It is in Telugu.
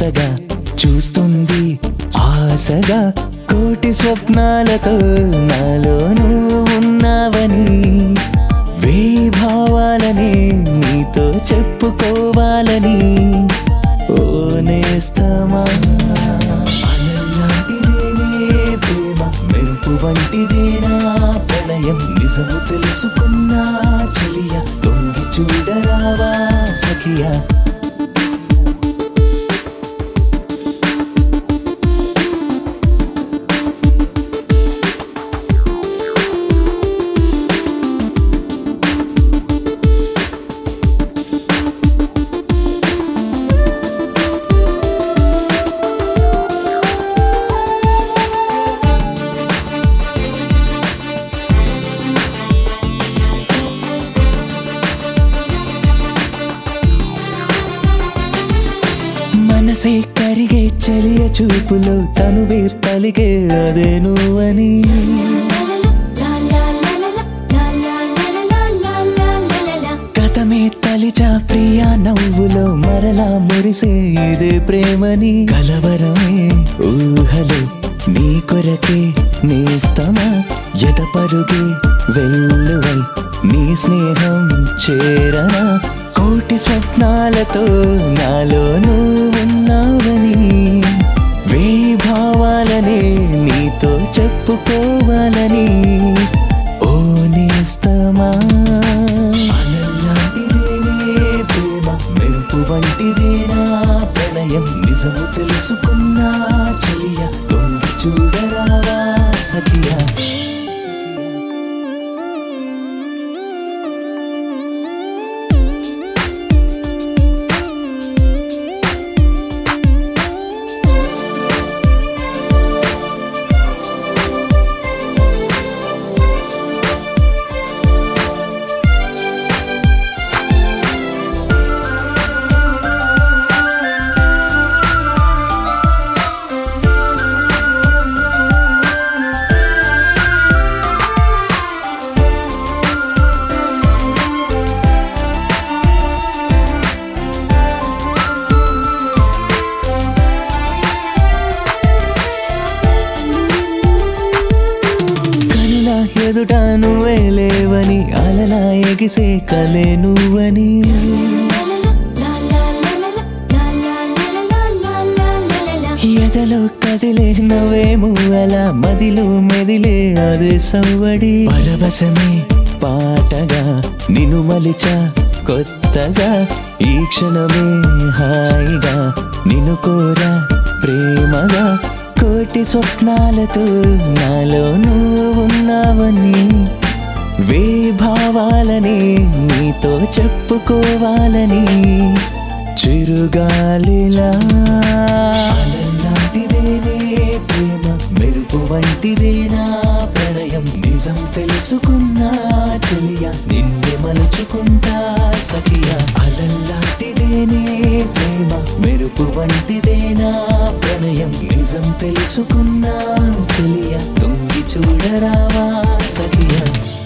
వింతగా చూస్తుంది ఆశగా కోటి స్వప్నాలతో నాలో నువ్వు ఉన్నావని వేభావాలని నీతో చెప్పుకోవాలని ఓ నేస్తమా అలలాంటిదేనే ప్రేమ మెరుపు వంటిదేనా ప్రణయం నిజము తెలుసుకున్నా చెలియ తొంగి చూడరావా సఖియా మనసే కరిగే చెలియ చూపులో తనువే పలిగే అదే నువ్వని గతమే తలిచా ప్రియా నవ్వులో మరలా మురిసే ఇదే ప్రేమని కలవరమే ఊహలు నీ కొరకే నేస్తమా ఎద పరుగే వెల్లువై నీ స్నేహం చేరనా కోటి స్వప్నాలతో నాలో నువ్వున్నావని వేభావాలనే నీతో చెప్పుకోవాలని ఓ నేస్తమా అలలాంటిదేనే ప్రేమ మెరుపు వంటిదేనా ప్రణయం నిజము తెలుసుకున్నా చెలియ తొంగి చూడరావా సఖియా కనుల ఎదుట నువ్వే లేవని అలలా ఎగిసే కలే నువ్వని ఎదలో కదిలే నవ్వేము అలా మదిలో మెదిలే అదే సవ్వడి పరవశమే పాటగా నిన్ను మలిచా కొత్తగా ఈ క్షణమే హాయిగా నిన్ను కోరా ప్రేమగా కోటి స్వప్నాలతో నాలో నువ్వు ఉన్నావని వేభావాలని నీతో చెప్పుకోవాలని చిరుగాలిలా అలలాంటిదేనే ప్రేమ మెరుపు వంటిదేనా ప్రణయం నిజం తెలుసుకున్నా చెలియ నిన్ను మలుచుకుంటా సఖియ అలల్లాంటిదేనే ప్రేమ మెరుపు వంటిదేనా ప్రణయం నిజం తెలుసుకున్నా చెలియ తొంగి చూడరావా సఖియ